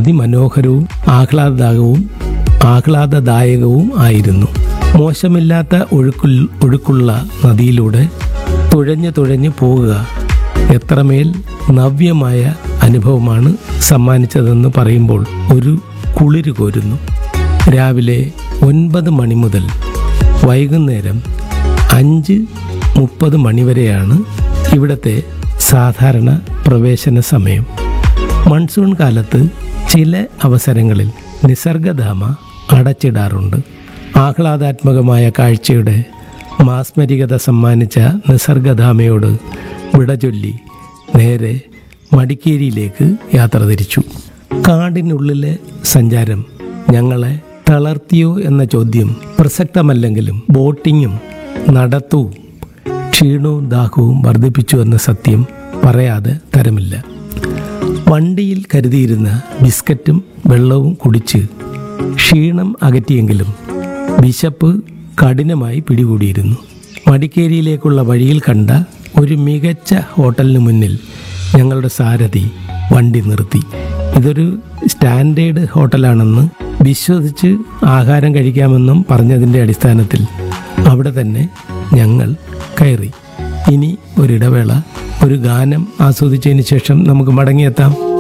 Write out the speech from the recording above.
അതിമനോഹരവും ആഹ്ലാദകവും ആഹ്ലാദദായകവും ആയിരുന്നു മോശമില്ലാത്ത ഒഴുക്കുൽ ഒഴുക്കുള്ള നദിയിലൂടെ തുഴഞ്ഞു തുഴഞ്ഞു പോവുക എത്രമേൽ നവ്യമായ അനുഭവമാണ് സമ്മാനിച്ചതെന്ന് പറയുമ്പോൾ ഒരു കുളിര് കോരുന്നു രാവിലെ ഒൻപത് മണി മുതൽ വൈകുന്നേരം അഞ്ച് മുപ്പത് മണിവരെയാണ് ഇവിടുത്തെ സാധാരണ പ്രവേശന സമയം മൺസൂൺ കാലത്ത് ചില അവസരങ്ങളിൽ നിസർഗധാമ അടച്ചിടാറുണ്ട് ആഹ്ലാദാത്മകമായ കാഴ്ചയുടെ മാസ്മരികത സമ്മാനിച്ച നിസർഗധാമയോട് വിട ചൊല്ലി നേരെ മടിക്കേരിയിലേക്ക് യാത്ര തിരിച്ചു കാടിനുള്ളിലെ സഞ്ചാരം ഞങ്ങളെ തളർത്തിയോ എന്ന ചോദ്യം പ്രസക്തമല്ലെങ്കിലും ബോട്ടിങ്ങും നടത്തവും ക്ഷീണവും ദാഹവും വർദ്ധിപ്പിച്ചു എന്ന സത്യം പറയാതെ തരമില്ല വണ്ടിയിൽ കരുതിയിരുന്ന ബിസ്ക്കറ്റും വെള്ളവും കുടിച്ച് ക്ഷീണം അകറ്റിയെങ്കിലും വിശപ്പ് കഠിനമായി പിടികൂടിയിരുന്നു മടിക്കേരിയിലേക്കുള്ള വഴിയിൽ കണ്ട ഒരു മികച്ച ഹോട്ടലിന് മുന്നിൽ ഞങ്ങളുടെ സാരഥി വണ്ടി നിർത്തി ഇതൊരു സ്റ്റാൻഡേർഡ് ഹോട്ടലാണെന്ന് വിശ്വസിച്ച് ആഹാരം കഴിക്കാമെന്നും പറഞ്ഞതിൻ്റെ അടിസ്ഥാനത്തിൽ അവിടെ തന്നെ ഞങ്ങൾ കയറി ഇനി ഒരിടവേള ഒരു ഗാനം ആസ്വദിച്ചതിന് ശേഷം നമുക്ക് മടങ്ങിയെത്താം